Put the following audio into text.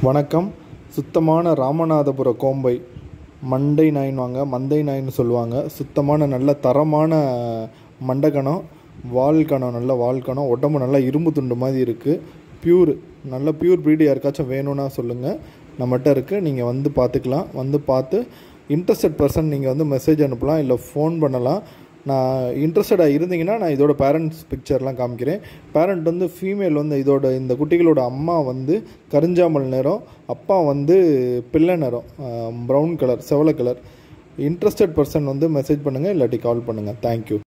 வணக்கம் சுத்தமான ராமநாதபுர கோம்பை மண்டை நாயின்வாங்க மந்தை நாயின்னு சொல்லுவாங்க சுத்தமான நல்ல தரமான மண்டக்கணம் வால்கணம் நல்ல வால்கணம் உடம்பு நல்லா இரும்பு துண்டு மாதிரி இருக்குது பியூர் நல்ல பியூர் ப்ரீடு யாருக்காச்சும் வேணும்னா சொல்லுங்கள் நம்மகிட்ட இருக்குது நீங்கள் வந்து பார்த்துக்கலாம் வந்து பார்த்து இன்ட்ரெஸ்டட் பர்சன் நீங்கள் வந்து மெசேஜ் அனுப்பலாம் இல்லை ஃபோன் பண்ணலாம் நான் இன்ட்ரெஸ்டடாக இருந்தீங்கன்னா நான் இதோட பேரண்ட்ஸ் பிக்சர்லாம் காமிக்கிறேன் பேரண்ட் வந்து ஃபீமேல் வந்து இதோட இந்த குட்டிகளோட அம்மா வந்து கருஞ்சாமல் நிறம் அப்பா வந்து பிள்ளை நிறம் ப்ரௌன் கலர் செவலை கலர் இன்ட்ரெஸ்டட் பர்சன் வந்து மெசேஜ் பண்ணுங்கள் இல்லாட்டி கால் பண்ணுங்கள் தேங்க்யூ